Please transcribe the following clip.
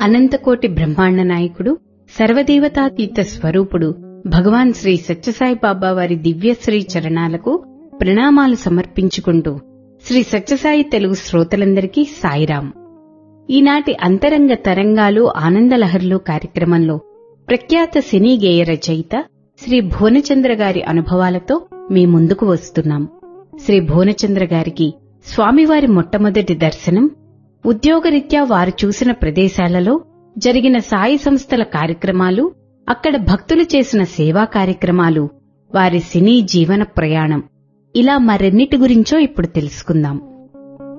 అనంతకోటి బ్రహ్మాండ నాయకుడు సర్వదేవతాతీత స్వరూపుడు భగవాన్ శ్రీ సత్యసాయి బాబా వారి దివ్యశ్రీ చరణాలకు ప్రణామాలు సమర్పించుకుంటూ శ్రీ సత్యసాయి తెలుగు శ్రోతలందరికీ సాయిరాం ఈనాటి అంతరంగ తరంగాలు ఆనందలహర్లు కార్యక్రమంలో ప్రఖ్యాత సినీ గేయ రచయిత శ్రీ భువనచంద్ర గారి అనుభవాలతో మీ ముందుకు వస్తున్నాం శ్రీ భువనచంద్ర గారికి స్వామివారి మొట్టమొదటి దర్శనం ఉద్యోగరీత్యా వారు చూసిన ప్రదేశాలలో జరిగిన సాయి సంస్థల కార్యక్రమాలు అక్కడ భక్తులు చేసిన సేవా కార్యక్రమాలు వారి సినీ జీవన ప్రయాణం ఇలా మరెన్నిటి గురించో ఇప్పుడు తెలుసుకుందాం